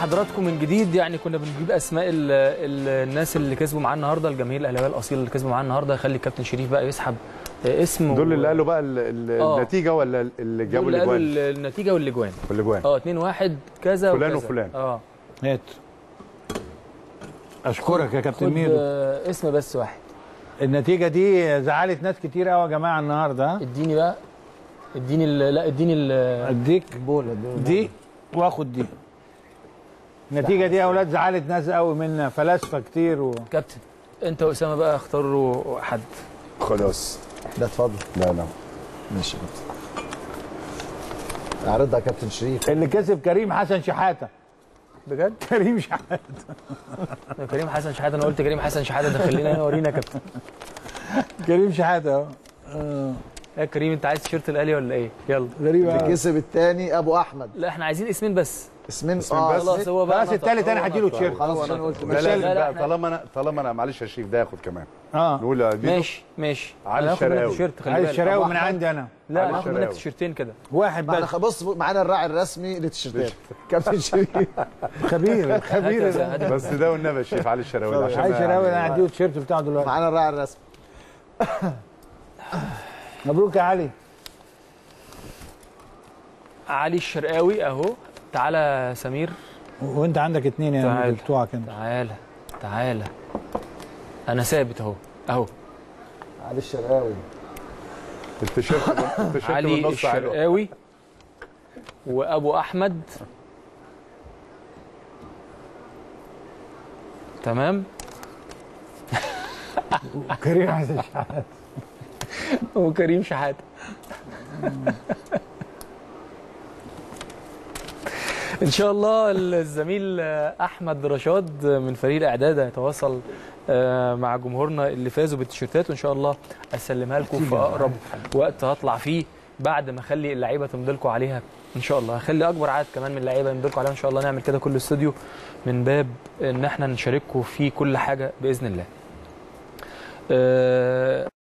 بحضراتكم من جديد يعني كنا بنجيب اسماء ال ال الناس اللي كسبوا معانا النهارده الجماهير الاهلاويه الاصيل اللي كسبوا معانا النهارده يخلي الكابتن شريف بقى يسحب اسم دول و- اللي قالوا بقى ال- ال- آه. النتيجه ولا اللي جابوا دول اللي قالوا الاجوان ال- النتيجه والاجوان والاجوان اه 2 1 كذا فلان وكذا. وفلان. اه هات اشكرك يا كابتن خد ميدو آه، اسم بس واحد النتيجه دي زعلت ناس كتير قوي يا جماعه النهارده ها؟ اديني بقى اديني ال- لا اديني ال- اديك بولا دي دي واخد دي النتيجه دي يا اولاد زعلت ناس قوي منا فلاسفه كتير و... كابتن انت واسامه بقى اختاروا حد خلاص ده اتفضل لا لا ماشي يا كابتن اعرضها يا كابتن شريف اللي كسب كريم حسن شحاته بجد كريم شحاته ده كريم حسن شحاته انا قلت كريم حسن شحاته ده خلينا هنا ورينا يا كابتن كريم شحاته اهو آه، يا كريم انت عايز تيشيرت الاهلي ولا ايه يلا غريبه اللي أوي. كسب الثاني ابو احمد لا احنا عايزين اسمين بس اسمين اسمين اه بس. خلاص هو بقى خلاص نطق. التالت انا هو هديله نطق. تيشيرت خلاص عشان قلت لا ماشي لازم لا، بقى إحنا- طالما انا طالما انا معلش يا شريف ده ياخد كمان اه نقول يا ديدو ماشي ماشي علي أنا هاخد منك الشرقاوي. تيشيرت خلي عايز بالك شراوي أبو من أحمد. عندي انا لا علي انا هاخد منك الشرقاوي. تيشيرتين كده واحد معنا بس خ- بص معانا الراعي الرسمي للتيشيرتات كابتن شريف خبير هات خبير يا زلمة، هات. بس ده والنبي يا شريف علي الشراوي عشان عايز شراوي يعني- انا هديله التيشيرت بتاعه دلوقتي معانا الراعي الرسمي مبروك يا علي علي الشرقاوي اهو تعالى سمير وانت عندك اتنين يا تعال. ميدو بتوعك انت تعالى تعالى انا ثابت اهو اهو علي الشرقاوي التيشيرت التيشيرت علي بالنص حلو الشرقاوي وابو احمد تمام كريم حسن شحاته وكريم شحاته ان شاء الله الزميل احمد رشاد من فريق الاعداد هيتواصل آه، مع جمهورنا اللي فازوا بالتيشيرتات وان شاء الله اسلمها لكم في اقرب وقت هطلع فيه بعد ما اخلي اللعيبه تمضي لكم عليها ان شاء الله هخلي اكبر عدد كمان من اللعيبه يمضي لكم عليها ان شاء الله نعمل كده كل استوديو من باب ان احنا نشارككم في كل حاجه باذن الله آه،